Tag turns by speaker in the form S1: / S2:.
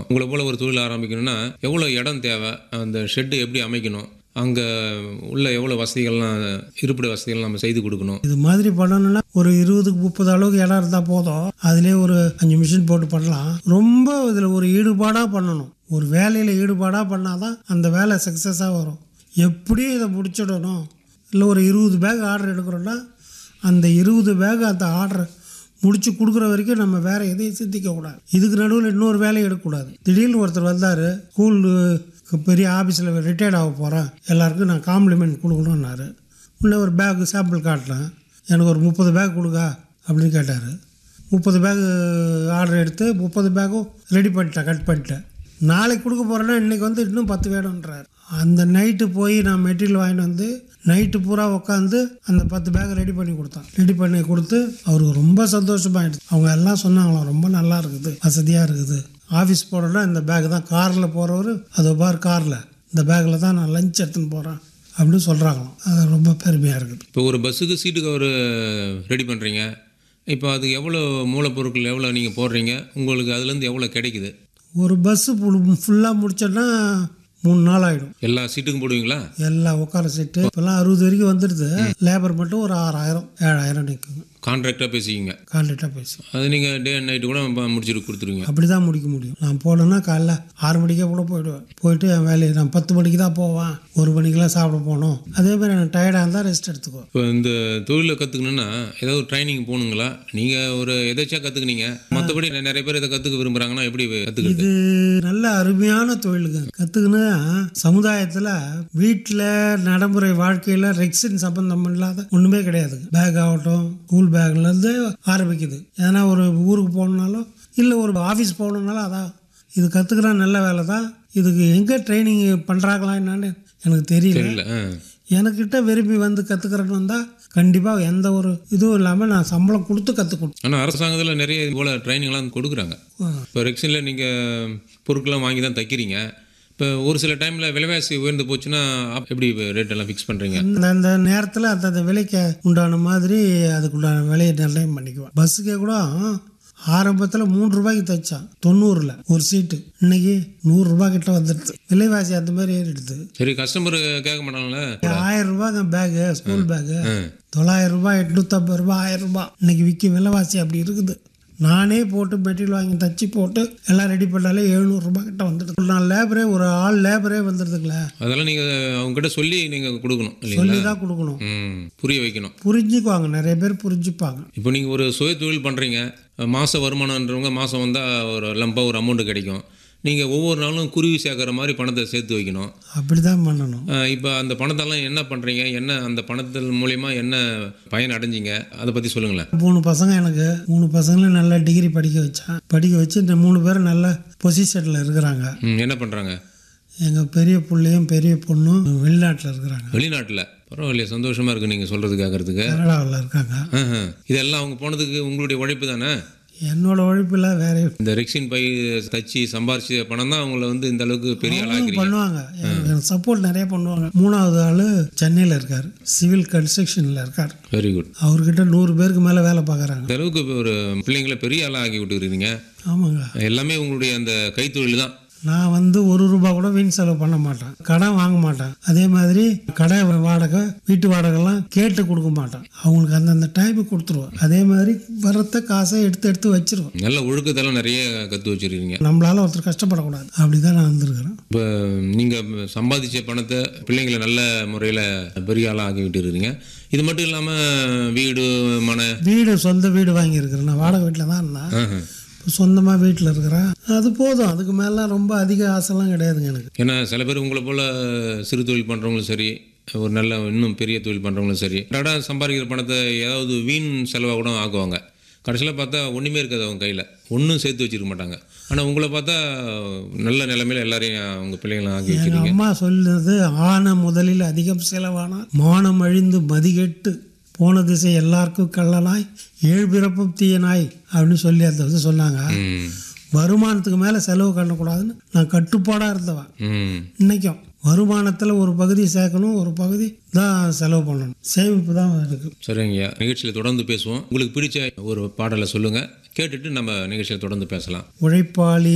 S1: உங்களை போல் ஒரு தொழில் ஆரம்பிக்கணும்னா எவ்வளோ இடம் தேவை அந்த ஷெட்டு எப்படி அமைக்கணும் அங்கே உள்ள எவ்வளோ வசதிகள்லாம் இருப்பிட வசதிகள் நம்ம செய்து கொடுக்கணும்
S2: இது மாதிரி பண்ணணும்னா ஒரு இருபதுக்கு முப்பது அளவுக்கு இடம் இருந்தால் போதும் அதுலேயே ஒரு அஞ்சு மிஷின் போட்டு பண்ணலாம் ரொம்ப இதில் ஒரு ஈடுபாடாக பண்ணணும் ஒரு வேலையில் ஈடுபாடாக பண்ணாதான் அந்த வேலை சக்ஸஸாக வரும் எப்படியும் இதை முடிச்சிடணும் இல்லை ஒரு இருபது பேக் ஆர்டர் எடுக்கிறோன்னா அந்த இருபது பேக் அந்த ஆர்டர் முடிச்சு கொடுக்குற வரைக்கும் நம்ம வேற எதையும் சிந்திக்கக்கூடாது இதுக்கு நடுவில் இன்னொரு வேலையை எடுக்கக்கூடாது திடீர்னு ஒருத்தர் வந்தார் ஸ்கூல் பெரிய ஆஃபீஸில் ரிட்டையர்ட் ஆக போகிறேன் எல்லாருக்கும் நான் காம்ப்ளிமெண்ட் கொடுக்கணுன்னாரு உடனே ஒரு பேக் சாம்பிள் காட்டினேன் எனக்கு ஒரு முப்பது பேக் கொடுங்க அப்படின்னு கேட்டார் முப்பது பேக் ஆர்டர் எடுத்து முப்பது பேக்கும் ரெடி பண்ணிட்டேன் கட் பண்ணிட்டேன் நாளைக்கு கொடுக்க போகிறேன்னா இன்றைக்கி வந்து இன்னும் பத்து வேணுன்றார் அந்த நைட்டு போய் நான் மெட்டீரியல் வாங்கிட்டு வந்து நைட்டு பூரா உட்காந்து அந்த பத்து பேக் ரெடி பண்ணி கொடுத்தான் ரெடி பண்ணி கொடுத்து அவருக்கு ரொம்ப சந்தோஷமாயிடுச்சு அவங்க எல்லாம் சொன்னாங்களாம் ரொம்ப நல்லா இருக்குது வசதியாக இருக்குது ஆஃபீஸ் போகிறோன்னா இந்த பேக் தான் காரில் போகிறவர் அது பார் காரில் இந்த பேக்கில் தான் நான் லஞ்ச் எடுத்துன்னு போகிறேன் அப்படின்னு சொல்கிறாங்களாம் அது ரொம்ப பெருமையாக இருக்குது
S1: இப்போ ஒரு பஸ்ஸுக்கு சீட்டு கவர் ரெடி பண்ணுறீங்க இப்போ அதுக்கு எவ்வளோ மூலப்பொருட்கள் எவ்வளோ நீங்கள் போடுறீங்க உங்களுக்கு அதுலேருந்து எவ்வளோ கிடைக்குது
S2: ஒரு பஸ்ஸு ஃபுல்லாக முடிச்சோன்னா மூணு நாள் ஆகிடும்
S1: எல்லா சீட்டுக்கும் போடுவீங்களா
S2: எல்லா உட்கார சீட்டு இப்போல்லாம் அறுபது வரைக்கும் வந்துடுது லேபர் மட்டும் ஒரு ஆறாயிரம் ஏழாயிரம் நிற்குங்க
S1: கான்ட்ராக்டாக பேசிக்கிங்க
S2: கான்ட்ராக்டாக பேசி
S1: அது நீங்கள் டே அண்ட் நைட்டு கூட ப- முடிச்சுட்டு கொடுத்துருவீங்க
S2: அப்படி தான் முடிக்க முடியும் நான் போனேன்னா காலைல ஆறு மணிக்கே கூட போயிடுவேன் போயிட்டு என் வேலையை நான் பத்து மணிக்கு தான் போவேன் ஒரு மணிக்கெலாம் சாப்பிட போகணும் அதே மாதிரி எனக்கு டயர்டாக இருந்தால் ரெஸ்ட் எடுத்துக்குவேன்
S1: இப்போ இந்த தொழிலை கற்றுக்கணுன்னா ஏதாவது ட்ரைனிங் போகணுங்களா நீங்கள் ஒரு எதாச்சும் கற்றுக்குனீங்க மற்றபடி நிறைய பேர் இதை கற்றுக்க விரும்புகிறாங்கன்னா எப்படி கற்றுக்கிறது
S2: இது நல்ல அருமையான தொழிலுங்க கற்றுக்கினா சமுதாயத்தில் வீட்டில் நடைமுறை வாழ்க்கையில் ரெக்ஸின் சம்பந்தம் இல்லாத ஒன்றுமே கிடையாதுங்க பேக் ஆகட்டும் ஸ்கூல் பேக்லேருந்து ஆரம்பிக்குது ஏன்னா ஒரு ஊருக்கு போகணுன்னாலும் இல்லை ஒரு ஆஃபீஸ் போகணுன்னாலும் அதான் இது கற்றுக்கிற நல்ல வேலை தான் இதுக்கு எங்கே ட்ரைனிங் பண்ணுறாங்களா என்னன்னு எனக்கு தெரியல
S1: தெரியல ஆ
S2: எனக்கிட்ட விரும்பி வந்து கற்றுக்கிறேன்னு வந்தால் கண்டிப்பாக எந்த ஒரு இதுவும் இல்லாமல் நான் சம்பளம் கொடுத்து கற்றுக் கொடுத்தேன்
S1: ஆனால் அரசாங்கத்தில் நிறைய இது போல் ட்ரைனிங்லாம் கொடுக்குறாங்க இப்போ ரெக்ஸினில் நீங்கள் பொருட்கள்லாம் வாங்கி தான் தைக்கிறீங்க இப்போ ஒரு சில டைமில் விலைவாசி உயர்ந்து போச்சுன்னா அப்- எப்படி ரேட் எல்லாம் ஃபிக்ஸ் பண்ணுறீங்க
S2: அந்த அந்த நேரத்தில் அந்தந்த விலைக்கு உண்டான மாதிரி அதுக்குண்டான விலையை நிர்ணயம் பண்ணிக்குவேன் பஸ்ஸுக்கே கூட ஆரம்பத்தில் மூணு ரூபாய்க்கு தைச்சான் தொண்ணூறில் ஒரு சீட்டு இன்னைக்கு நூறுரூபா கிட்ட வந்துடுது விலைவாசி அந்த மாதிரி ஏறிடுது
S1: சரி கஸ்டமர் கேட்க மாட்டாங்களே
S2: ஆயிரம் ரூபாய் பேகு ஸ்கூல் பேகு தொள்ளாயிரம் ரூபாய் எட்நூற்றம்பது ரூபாய் ஆயிரம் ரூபாய் இன்னைக்கு விற்கும் விலைவாசி அப்படி இருக்குது நானே போட்டு மெட்டீரியல் வாங்கி தச்சு போட்டு எல்லாம் ரெடி பண்ணாலே எழுநூறுபா கிட்ட வந்துடுது ஒரு நாள் லேபரே ஒரு ஆள் லேபரே வந்துடுதுங்களே
S1: அதெல்லாம் நீங்கள் அவங்ககிட்ட சொல்லி நீங்கள் கொடுக்கணும் இல்லைங்களா
S2: சொல்லி தான் கொடுக்கணும்
S1: ம் புரிய வைக்கணும்
S2: புரிஞ்சுக்குவாங்க நிறைய பேர் புரிஞ்சுப்பாங்க
S1: இப்போ நீங்கள் ஒரு சுய தொழில் பண்ணுறீங்க மாத வருமானன்றவங்க மாதம் வந்தால் ஒரு லம்பாக ஒரு அமௌண்ட் கிடைக்கும் நீங்கள் ஒவ்வொரு நாளும் குருவி சேர்க்குற மாதிரி பணத்தை சேர்த்து வைக்கணும்
S2: அப்படி தான் பண்ணணும்
S1: இப்போ அந்த பணத்தெல்லாம் என்ன பண்ணுறீங்க என்ன அந்த பணத்தின் மூலயமா என்ன பயன் அடைஞ்சீங்க அதை பற்றி சொல்லுங்களேன்
S2: மூணு பசங்க எனக்கு மூணு பசங்களும் நல்லா டிகிரி படிக்க வச்சேன் படிக்க வச்சு இந்த மூணு பேரும் நல்ல பொசிஷனில் இருக்கிறாங்க
S1: ம் என்ன பண்ணுறாங்க
S2: எங்கள் பெரிய பிள்ளையும் பெரிய பொண்ணும் வெளிநாட்டில் இருக்கிறாங்க
S1: வெளிநாட்டில் பரவாயில்லையே சந்தோஷமாக இருக்குது நீங்கள் சொல்கிறது கேட்குறதுக்கு
S2: கனடாவில் இருக்காங்க
S1: இதெல்லாம் அவங்க போனதுக்கு உங்களுடைய உழைப்பு தானே
S2: என்னோட உழைப்பில் வேற
S1: இந்த ரெக்ஸின் பை தச்சு சம்பாரிச்ச பணம் தான் அவங்கள வந்து இந்த அளவுக்கு பெரிய ஆளாக்குறீங்க
S2: பண்ணுவாங்க எனக்கு சப்போர்ட் நிறைய பண்ணுவாங்க மூணாவது ஆள் சென்னையில் இருக்கார் சிவில் கன்ஸ்ட்ரக்ஷனில் இருக்கார்
S1: வெரி குட்
S2: அவர்கிட்ட நூறு பேருக்கு மேலே வேலை பார்க்குறாங்க
S1: இந்த அளவுக்கு ஒரு பிள்ளைங்களை பெரிய ஆளாக ஆக்கி விட்டுருக்கீங்க
S2: ஆமாங்க
S1: எல்லாமே உங்களுடைய அந்த கைத்தொழில் தான்
S2: நான் வந்து ஒரு ரூபா கூட வீண் செலவு பண்ண மாட்டேன் கடன் வாங்க மாட்டேன் அதே மாதிரி கடை வாடகை வீட்டு வாடகைலாம் கேட்டு கொடுக்க மாட்டேன் அவங்களுக்கு அந்தந்த டைமுக்கு கொடுத்துருவேன் அதே மாதிரி வரத்த காசை எடுத்து எடுத்து வச்சிருவேன்
S1: நல்ல ஒழுக்கத்தெல்லாம் நிறைய கற்று வச்சிருக்கீங்க
S2: நம்மளால ஒருத்தர் கஷ்டப்படக்கூடாது அப்படி தான் நான் வந்திருக்கிறேன்
S1: இப்போ நீங்கள் சம்பாதிச்ச பணத்தை பிள்ளைங்களை நல்ல முறையில் பெரிய ஆளாக ஆக்கி விட்டுருக்கீங்க இது மட்டும் இல்லாமல் வீடு மனை
S2: வீடு சொந்த வீடு வாங்கியிருக்கிறேன் நான் வாடகை வீட்டில் தான் இருந்தேன்
S1: ஆஹ்.
S2: இப்போ சொந்தமாக வீட்டில் இருக்கிறேன் அது போதும் அதுக்கு மேலாம் ரொம்ப அதிக ஆசைலாம் கிடையாதுங்க எனக்கு
S1: ஏன்னா சில பேர் உங்களை போல் சிறு தொழில் பண்ணுறவங்களும் சரி ஒரு நல்ல இன்னும் பெரிய தொழில் பண்ணுறவங்களும் சரி கடை சம்பாதிக்கிற பணத்தை ஏதாவது வீண் செலவாக கூட ஆக்குவாங்க கடைசியில் பார்த்தா ஒன்றுமே இருக்காது அவங்க கையில் ஒன்றும் சேர்த்து வச்சிருக்க மாட்டாங்க ஆனால் உங்களை பார்த்தா நல்ல நிலைமையில எல்லாரையும் அவங்க பிள்ளைங்களை ஆக்கி
S2: எங்கள்
S1: வச்சிருக்கீங்க
S2: அம்மா சொல்லுறது ஆன முதலில் அதிகம் செலவானா மானம் அழிந்து மதிகெட்டு போன திசை எல்லாருக்கும் கள்ளனாய் ஏழு பிறப்பும் தீயனாய் அப்படின்னு சொல்லி அந்த இது சொன்னாங்க
S1: ம்
S2: வருமானத்துக்கு மேலே செலவு பண்ணக்கூடாதுன்னு நான் கட்டுப்பாடாக இருந்தவன்
S1: ம்
S2: இன்னைக்கும் வருமானத்தில் ஒரு பகுதி சேர்க்கணும் ஒரு பகுதி தான் செலவு பண்ணணும் சேமிப்பு தான் இருக்குது
S1: சரிங்கய்யா நிகழ்ச்சியில் தொடர்ந்து பேசுவோம் உங்களுக்கு பிடிச்ச ஒரு பாடலை சொல்லுங்கள் கேட்டுட்டு நம்ம நிகழ்ச்சியில் தொடர்ந்து பேசலாம்
S2: உழைப்பாளி